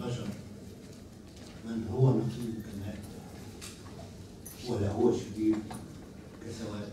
البشر من هو نقيض الكمال ولا هو شرير كسواد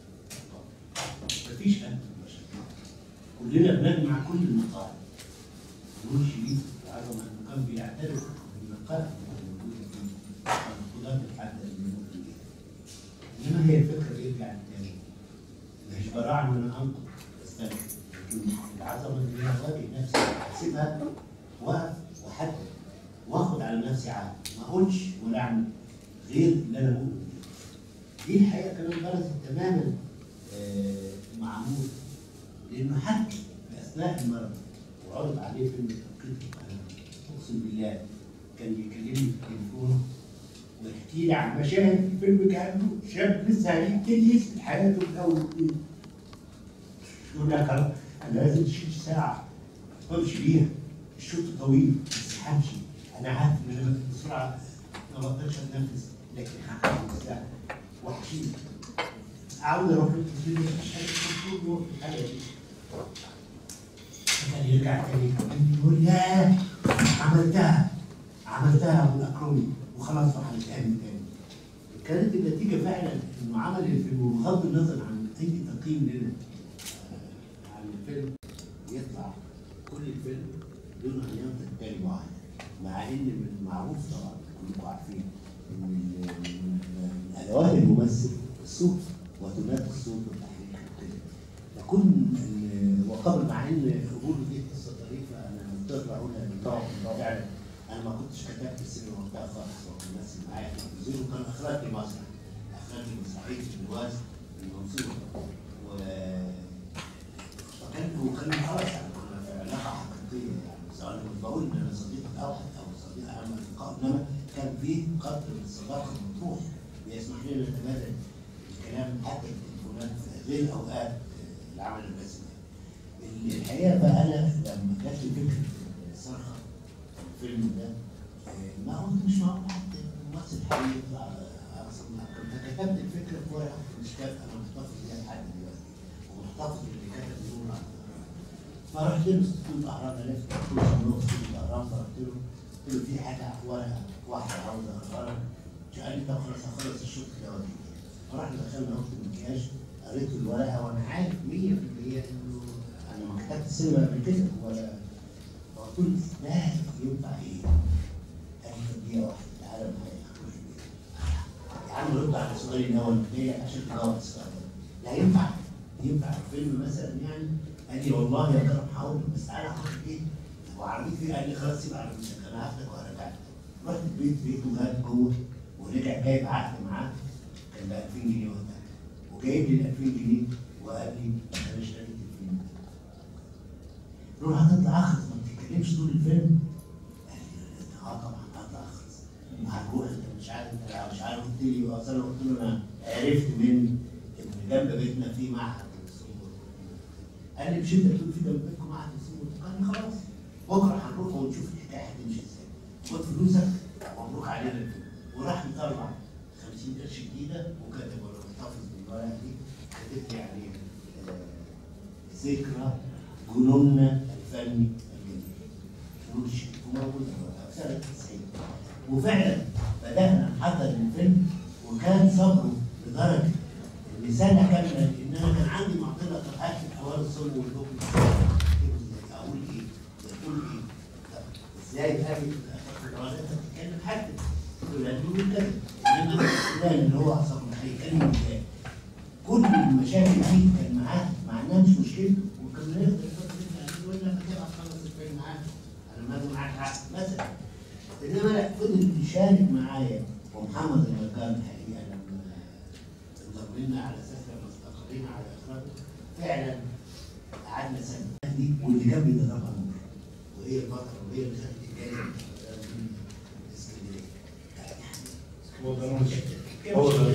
مفيش أنت البشر كلنا بنجمع كل المقال نور شريف العظمة انه كان بيعترف بالمقال الموجودة في الخطوات الحادة اللي موجودة فيها. انما هي الفكرة بيرجع تاني مش براعي ان انا انقد استنى لكن العظمة ان انا اواجه نفسي اسيبها واقف وحدد واخد على نفسي عهد ما اقولش ولا اعمل غير اللي انا بقوله دي الحقيقه كمان برزت تماما آه، مع عمود لانه حكى في اثناء المرض وعرض عليه فيلم توقيت القاهره اقسم بالله كان بيكلمني في التليفون ويحكي لي عن مشاهد في الفيلم كانه شاب لسه هيبتدي يسال حياته من اول وجديد يقول لك انا أنا لازم تشيل ساعه وامشي بيها الشوط طويل بس همشي انا عارف ان انا بمشي بسرعه ما بقدرش اتنفس لكن هحاول الساعه وهشيل عاوز اروح للتلفزيون مش عارف طول الوقت الحاجه دي كان يرجع تاني يكلمني يقول ياه عملتها عملتها ابو الاكرمي وخلاص راح نتقابل تاني كانت النتيجه فعلا انه عمل الفيلم بغض النظر عن اي تقييم لنا آه، عن الفيلم يطلع كل الفيلم دون ان ينطق كلمه واحده مع ان من المعروف طبعا كلكم عارفين ان ال- من من ادوات الممثل الصوت وتونات الصوت والتحريك وكده فكل ال- وقبل مع ان قبوله دي قصه طريفه انا مضطر اقولها لان طبعا فعلا انا ما كنتش كتبت السينما وقتها خالص وكان ممثل معايا في التلفزيون وكان اخراج لي مسرح اخراج لي مسرحيه الجواز المنصوره و فكان وكان خلاص يعني كنا في علاقه حقيقيه يعني سواء انا مش بقول ان انا صديق اوحد او صديق اهم الاصدقاء انما كان في قدر من الصداقه مطروح بيسمح لنا نتبادل الكلام حتى التليفونات في غير اوقات العمل الرسمي. الحقيقه بقى انا لما جات لي فكره الصرخه الفيلم ده آه، ما قلت مش معقول حد ممثل حقيقي يطلع اقصد كنت كتبت الفكره في ورقه مش كاتب انا محتفظ بيها لحد دلوقتي ومحتفظ باللي كتب نور على فرحت له استوديو الاهرام عرفت قلت له شنو استوديو الاهرام فرحت له قلت له في حاجه ورقه واحده عاوز اقراها قال لي طب خلاص هخلص الشوط كده واجي فرحنا دخلنا اوضه المكياج قريت الورقه وانا عارف 100% انه انا ما كتبت السينما قبل كده ولا فقلت له لا ينفع ايه؟ قال لي طب دقيقه واحده تعالى معايا اخرج يا عم رد على سؤالي الاول ليه عشان تجاوب السؤال ده لا ينفع ينفع الفيلم مثلا يعني قال لي والله يا كرم هقول لك بس تعالى اخد ايه وعربيتي فيه قال لي خلاص سيب عربيتك انا هاخدك وهرجع لك رحت البيت بيته غاب جوه ورجع جايب عقد معاه كان ب 2000 جنيه وقتها وجايب لي ال 2000 جنيه وقال لي انا اشتريت الفيلم ده روح هتطلع اخرس ما بتتكلمش طول الفيلم قال لي اه طبعا هطلع اخرس هتروح انت مش عارف انت مش عارف قلت لي اصل انا قلت له انا عرفت من ان جنب بيتنا في معهد للصور قال لي مش انت بتقول في جنب بيتكم معهد للصور قال لي خلاص بكره هنروح ونشوف الحكايه هتمشي ازاي خد فلوسك مبروك علينا الفيلم وراح مطلع 50 قرش جديده وكتب وانا محتفظ بالورقه دي كتبت لي عليها آه، ذكرى جنوننا الفني الجميل نور الشريف وموجود في سنه 90 وفعلا بدانا نحضر الفيلم وكان صبره لدرجه ان سنه كامله ان انا كان عندي معضله طب هات لي حوار الصلب والبكم اقول ايه؟ تقول ايه؟ طب ازاي بقى انت بتتكلم حد تقول له بيقول كذا انما فلان اللي هو عصام هيتكلم ازاي؟ كل المشاكل دي كان معاه مع انها مش مشكلته وكان نقدر يقول لك هتبقى تخلص الفيلم معاه انا ماضي معاك حق مثلا انما لا فضل يشارك معايا ومحمد النجار الحقيقه لما انضم لنا على اساس لما استقرينا على اخراجه فعلا قعدنا سنه دي واللي كان بيدربها نور وهي البطله وهي اللي خدت الجايزه من اسكندريه هو ده نور هو ده